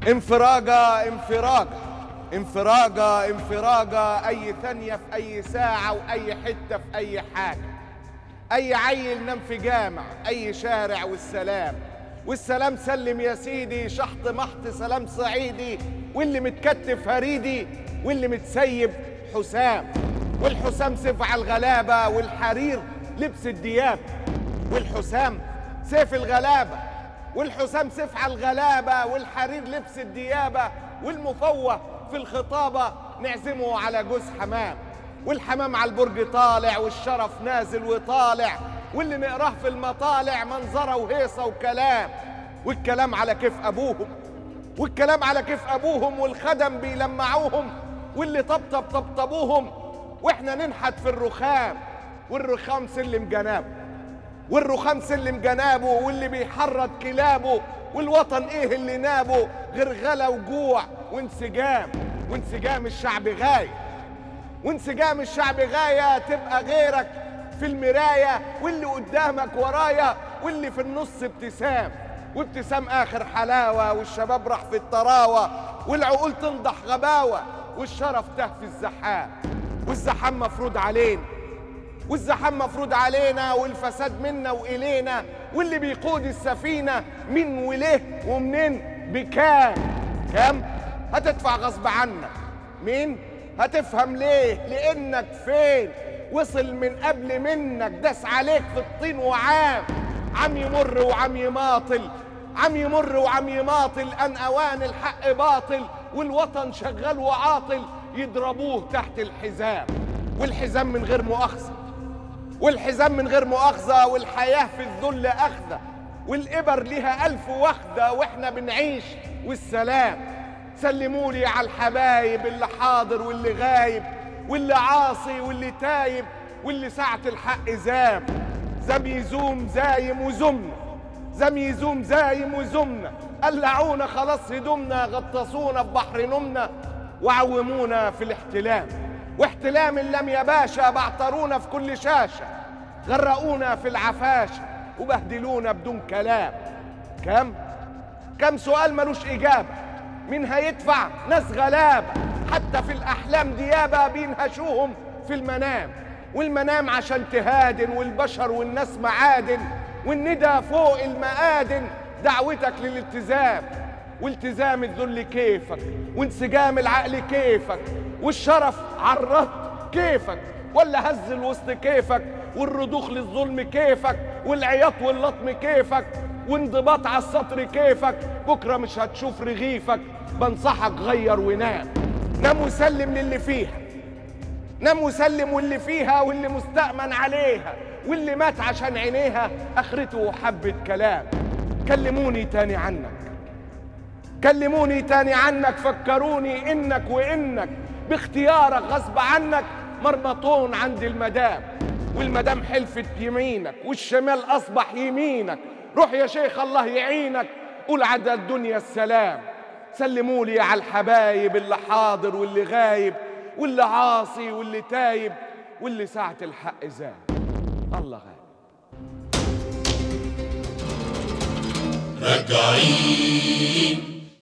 انفراجة انفراجة انفراجة انفراجة أي ثانية في أي ساعة وأي حتة في أي حاجة أي عيل نام في جامع أي شارع والسلام والسلام سلم يا سيدي شحط محط سلام صعيدي واللي متكتف هريدي واللي متسيب حسام والحسام سيف على الغلابة والحرير لبس الدياب والحسام سيف الغلابة والحسام سيف على الغلابة والحرير لبس الديابة والمفوه في الخطابة نعزمه على جوز حمام والحمام على البرج طالع والشرف نازل وطالع واللي نقراه في المطالع منظرة وهيصة وكلام والكلام على كيف أبوهم والكلام على كيف أبوهم والخدم بيلمعوهم واللي طبطب طبطبوهم واحنا ننحت في الرخام والرخام سلم جنابه والرخام سلم جنابه واللي بيحرض كلابه والوطن ايه اللي نابه غير غلا وجوع وانسجام وانسجام الشعب غايه وانسجام الشعب غايه تبقى غيرك في المرايه واللي قدامك ورايا واللي في النص ابتسام وابتسام اخر حلاوه والشباب راح في الطراوه والعقول تنضح غباوه والشرف ته في الزحام والزحام مفروض علينا والزحام مفروض علينا والفساد منا والينا واللي بيقود السفينه مين وليه ومنين بكام كام هتدفع غصب عنك مين هتفهم ليه لانك فين وصل من قبل منك داس عليك في الطين وعام عم يمر وعم يماطل عم يمر وعم يماطل ان اوان الحق باطل والوطن شغال وعاطل يضربوه تحت الحزام والحزام من غير مؤاخذه والحزام من غير مؤاخذة والحياة في الذل أخذة والإبر ليها ألف وخدة وإحنا بنعيش والسلام سلموا لي على الحبايب اللي حاضر واللي غايب واللي عاصي واللي تايب واللي ساعة الحق زام زم يزوم زايم وزمنا زم يزوم زايم وزمنا قلعونا خلاص هدومنا غطسونا في بحر نومنا وعومونا في الاحتلام واحتلام لم يا باشا بعترونا في كل شاشة غرقونا في العفاشة وبهدلونا بدون كلام كم؟ كم سؤال ملوش إجابة مين هيدفع؟ ناس غلابة حتى في الأحلام ديابة بينهشوهم في المنام والمنام عشان تهادن والبشر والناس معادن والندى فوق المآدن دعوتك للالتزام والتزام الذل كيفك وانسجام العقل كيفك والشرف عرض كيفك ولا هز الوسط كيفك والرضوخ للظلم كيفك والعياط واللطم كيفك وانضباط على السطر كيفك بكره مش هتشوف رغيفك بنصحك غير ونام نام وسلم للي فيها نام وسلم واللي فيها واللي مستأمن عليها واللي مات عشان عينيها اخرته حبة كلام كلموني تاني عنك كلموني تاني عنك فكروني انك وانك باختيارك غصب عنك مرمطون عند المدام والمدام حلفت يمينك والشمال اصبح يمينك روح يا شيخ الله يعينك قول عدى الدنيا السلام سلموا لي على الحبايب اللي حاضر واللي غايب واللي عاصي واللي تايب واللي ساعة الحق زاد الله غالب رجعين